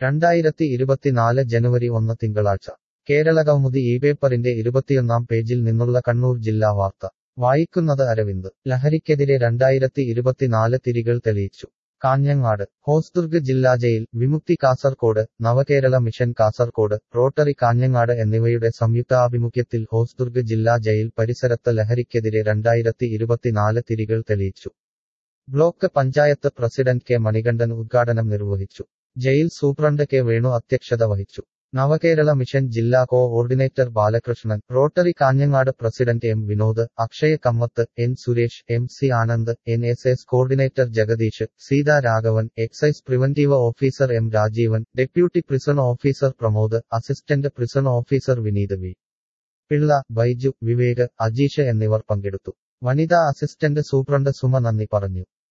രണ്ടായിരത്തി ഇരുപത്തിനാല് ജനുവരി ഒന്ന് തിങ്കളാഴ്ച കേരളകൗമുദി ഈ പേപ്പറിന്റെ ഇരുപത്തിയൊന്നാം പേജിൽ നിന്നുള്ള കണ്ണൂർ ജില്ലാ വാർത്ത വായിക്കുന്നത് അരവിന്ദ് ലഹരിക്കെതിരെ രണ്ടായിരത്തി ഇരുപത്തിനാല് തിരികൾ തെളിയിച്ചു കാഞ്ഞങ്ങാട് ഹോസ്ദുർഗ് ജില്ലാ jail Vimukthi Kasaragod Navakerala mission Kasaragod Rotary Kanhangad എന്നിവയുടെ സംയുക്താഭിമുഖ്യത്തിൽ ഹോസ്ദുർഗ് ജില്ലാ ജയിൽ പരിസരത്ത് ലഹരിക്കെതിരെ രണ്ടായിരത്തി ഇരുപത്തിനാല് തിരികൾ തെളിയിച്ചു block panchayat president K Manikandan ഉദ്ഘാടനം നിർവഹിച്ചു ജയിൽ സൂപ്രണ്ട് കെ വേണു അധ്യക്ഷത വഹിച്ചു നവകേരള മിഷൻ ജില്ലാ coordinator Balakrishnan Rotary Kanhangad president M Vinod Akshaya Kamath N Suresh M C Anand N S S coordinator Jagadeesh Seetha Raghavan excise preventive officer M Rajeevan deputy prison officer Pramod assistant prison officer Vineeth V Pillai Baiju Vivek Ajeesh എന്നിവർ പങ്കെടുത്തു വനിതാ അസിസ്റ്റന്റ് സൂപ്രണ്ട് സുമ നന്ദി പറഞ്ഞു